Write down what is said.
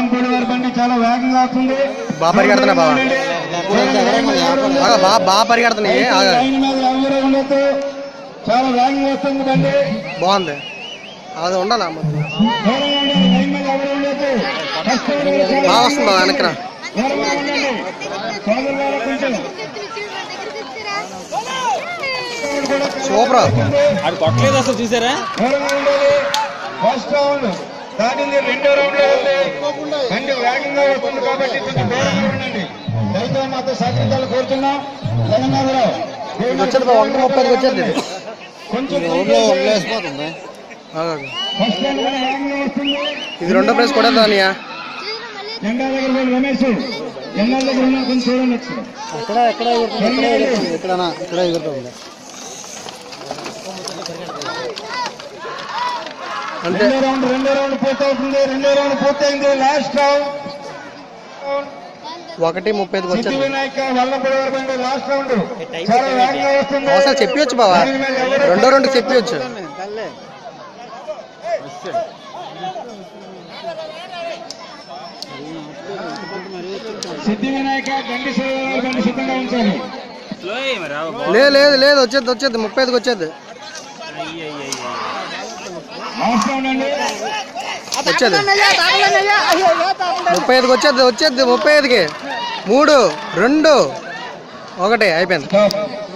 వల్లంపూడి వారి బండి చాలా వేగంగా వస్తుంది బాగా పరిగెడుతున్నా బావ. ఆగా బాగా బాగా పరిగెడుతున్నాయి ఆగా లైన్ మీద ఎవరు ఉండొద్దు చాలా వేగంగా వస్తుంది బండి బాగుంది అది ఉండాలి అమ్మ. దూరంగా ఉండాలి లైన్ మీద ఎవరు ఉండొద్దు ఫస్ట్ ఎవరు చాలా బాగా వస్తుంది బావ వెనక్కి రా. దూరంగా ఉండండి సోదరులారా కొంచెం సూపర్ అది కొట్టలేదు అసలు చూసారా దూరంగా ఉండాలి ఫస్ట్ రౌండ్ దాటింది రెండో రౌండ్ లో ఉంది బండి వేగంగా వస్తుంది కాబట్టి కొంచెం దూరంగా ఉండండి దయతో మాతో సహకరించాలని కోరుతున్నాం జగన్నాథరావు ఇది వచ్చేది బావ, ఒకటి ముప్పైకి వచ్చేది ఇది. కొంచెం ఆగా. ఫస్ట్ రౌండ్ కూడా వేగంగా వస్తుంది ఇది రెండో ప్లేస్ కూడా దానియా జెండా దగ్గర పోయి రమేష్ జెండా దగ్గర ఉన్న కొంచెం చూడండి ఒకసారి. ఇక్కడ ఎక్కడ ఎగురుతుంది ఇక్కడ ఎగురుతుంది ఇక్కడనా ఇక్కడ ఎగురుతుంది అంతే రెండో రౌండ్ రెండో రౌండ్ పూర్తవుతుంది రెండో రౌండ్ పూర్తయింది లాస్ట్ రౌండ్ ఒకటి ముప్పైకి సిద్ధి వచ్చేది వినాయక వల్లపడి వరకు అండి లాస్ట్ రౌండ్ చాలా వేగంగా వస్తుంది ఒకసారి చెప్పియొచ్చు బావా దాని మీద ఎవరు రెండో రెండు చెప్పియొచ్చు సిద్ధి వినాయక గండి సోదరులు బండి సిద్ధంగా ఉంచాలి స్లో అయ్యి మరి రావు. లేదు లేదు లేదు వచ్చేది వచ్చేది ముప్పైకి వచ్చేది అయ్యి, అయ్యి, అయ్యి. లాస్ట్ రౌండ్ అండి వచ్చేది ముప్పై ఐదుకి వచ్చేది వచ్చేది ముప్పై ఐదుకి మూడు రెండు ఒకటి అయిపోయింది స్టాప్